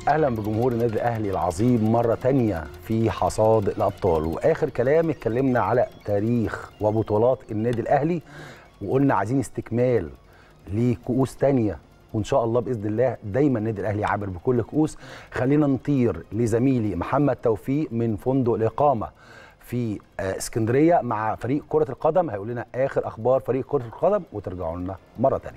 اهلا بجمهور النادي الاهلي العظيم مره تانية في حصاد الابطال واخر كلام اتكلمنا على تاريخ وبطولات النادي الاهلي وقلنا عايزين استكمال لكؤوس تانية وان شاء الله باذن الله دايما النادي الاهلي عابر بكل كؤوس خلينا نطير لزميلي محمد توفيق من فندق الاقامه في اسكندريه مع فريق كره القدم هيقول لنا اخر اخبار فريق كره القدم وترجعوا لنا مره ثانيه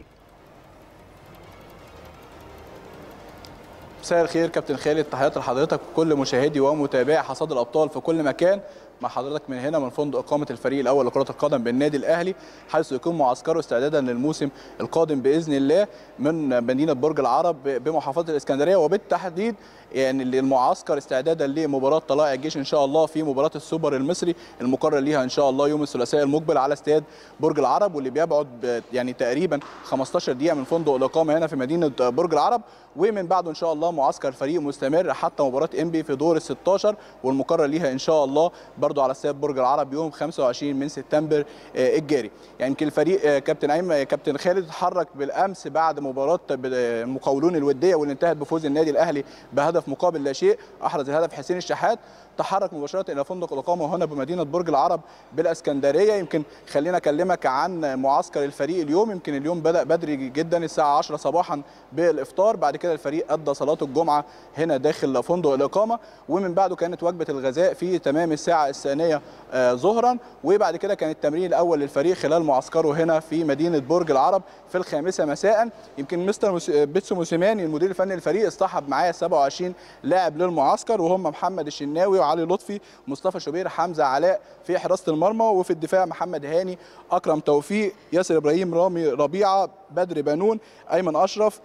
مساء الخير كابتن خالد تحياتي لحضرتك وكل مشاهدي ومتابعي حصاد الابطال في كل مكان مع حضرتك من هنا من فندق اقامه الفريق الاول لكره القدم بالنادي الاهلي حيث يكون معسكره استعدادا للموسم القادم باذن الله من مدينه برج العرب بمحافظه الاسكندريه وبالتحديد يعني المعسكر استعدادا لمباراه طلائع الجيش ان شاء الله في مباراه السوبر المصري المقرر ليها ان شاء الله يوم الثلاثاء المقبل على استاد برج العرب واللي بيبعد يعني تقريبا 15 دقيقه من فندق الاقامه هنا في مدينه برج العرب ومن بعده ان شاء الله معسكر الفريق مستمر حتى مباراه انبي في دور ال 16 والمقرر ليها ان شاء الله برضو على استاد برج العرب يوم 25 من سبتمبر الجاري يعني يمكن الفريق كابتن ايمن كابتن خالد اتحرك بالامس بعد مباراه المقاولون الوديه واللي انتهت بفوز النادي الاهلي بهدف مقابل لا شيء احرز الهدف حسين الشحات تحرك مباشره الى فندق الاقامه هنا بمدينه برج العرب بالاسكندريه يمكن خلينا اكلمك عن معسكر الفريق اليوم يمكن اليوم بدا بدري جدا الساعه 10 صباحا بالافطار بعد كده الفريق ادى صلاه الجمعه هنا داخل فندق الاقامه ومن بعده كانت وجبه الغذاء في تمام الساعه الثانيه ظهرا وبعد كده كان التمرين الاول للفريق خلال معسكره هنا في مدينه برج العرب في الخامسه مساء يمكن مستر بيتسو موسيماني المدير الفني للفريق اصطحب معاه 27 لاعب للمعسكر وهم محمد الشناوي وعلي لطفي مصطفى شوبير حمزه علاء في حراسه المرمى وفي الدفاع محمد هاني اكرم توفيق ياسر ابراهيم رامي ربيعه بدر بنون ايمن اشرف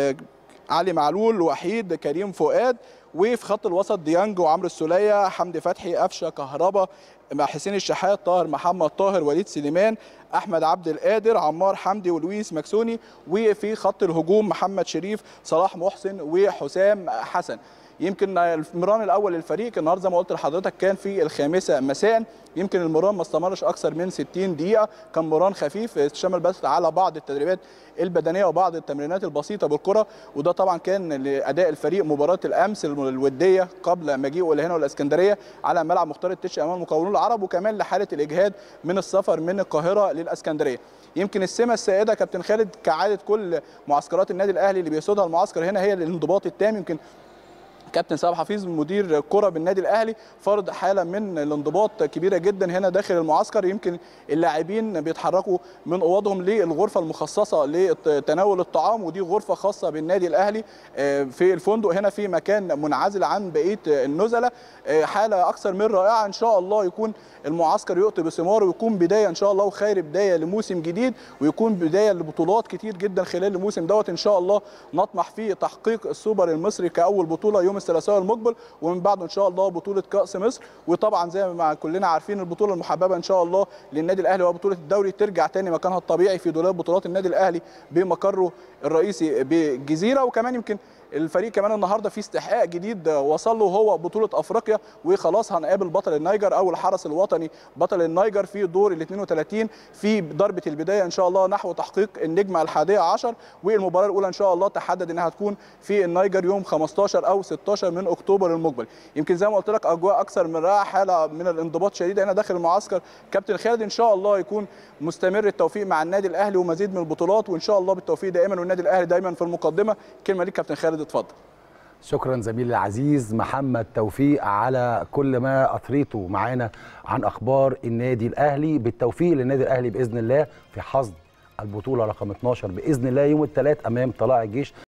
علي معلول وحيد كريم فؤاد وفي خط الوسط ديانج وعمرو السوليه حمدي فتحي قفشه كهربا مع حسين الشحات طاهر محمد طاهر وليد سليمان احمد عبد القادر عمار حمدي ولويس مكسوني وفي خط الهجوم محمد شريف صلاح محسن وحسام حسن يمكن المران الاول للفريق النهارده زي ما قلت لحضرتك كان في الخامسه مساء يمكن المران ما استمرش اكثر من 60 دقيقه كان مران خفيف شمل بس على بعض التدريبات البدنيه وبعض التمرينات البسيطه بالكره وده طبعا كان لاداء الفريق مباراه الامس الوديه قبل مجيئه الى هنا الاسكندريه على ملعب مختار التتش امام المقاولون العرب وكمان لحاله الاجهاد من السفر من القاهره للاسكندريه يمكن السمه السائده كابتن خالد كعاده كل معسكرات النادي الاهلي اللي بيسودها المعسكر هنا هي الانضباط التام يمكن كابتن سامح حفيظ مدير كره بالنادي الاهلي فرض حاله من الانضباط كبيره جدا هنا داخل المعسكر يمكن اللاعبين بيتحركوا من اوضهم للغرفه المخصصه لتناول الطعام ودي غرفه خاصه بالنادي الاهلي في الفندق هنا في مكان منعزل عن بقيه النزلاء حاله اكثر من رائعه ان شاء الله يكون المعسكر يؤتي بثماره ويكون بدايه ان شاء الله وخير بدايه لموسم جديد ويكون بدايه لبطولات كتير جدا خلال الموسم دوت ان شاء الله نطمح في تحقيق السوبر المصري كاول بطوله يوم الثلاثاء المقبل ومن بعده ان شاء الله بطوله كاس مصر وطبعا زي ما كلنا عارفين البطوله المحببه ان شاء الله للنادي الاهلي وبطوله الدوري ترجع تاني مكانها الطبيعي في دولاب بطولات النادي الاهلي بمقره الرئيسي بالجزيره وكمان يمكن الفريق كمان النهارده في استحقاق جديد وصل له هو بطوله افريقيا وخلاص هنقابل بطل النيجر او الحرس الوطني بطل النيجر في دور ال 32 في ضربه البدايه ان شاء الله نحو تحقيق النجمه الحادية عشر والمباراه الاولى ان شاء الله تحدد انها هتكون في النيجر يوم 15 او 16 من اكتوبر المقبل يمكن زي ما قلت لك اجواء اكثر من رائعه حاله من الانضباط شديده هنا داخل المعسكر كابتن خالد ان شاء الله يكون مستمر التوفيق مع النادي الاهلي ومزيد من البطولات وان شاء الله بالتوفيق دائما والنادي الاهلي دايما في المقدمه كلمه ليك كابتن خالد اتفضل شكرا زميلي العزيز محمد توفيق على كل ما اثريته معانا عن اخبار النادي الاهلي بالتوفيق للنادي الاهلي باذن الله في حصد البطوله رقم 12 باذن الله يوم الثلاث امام طلائع الجيش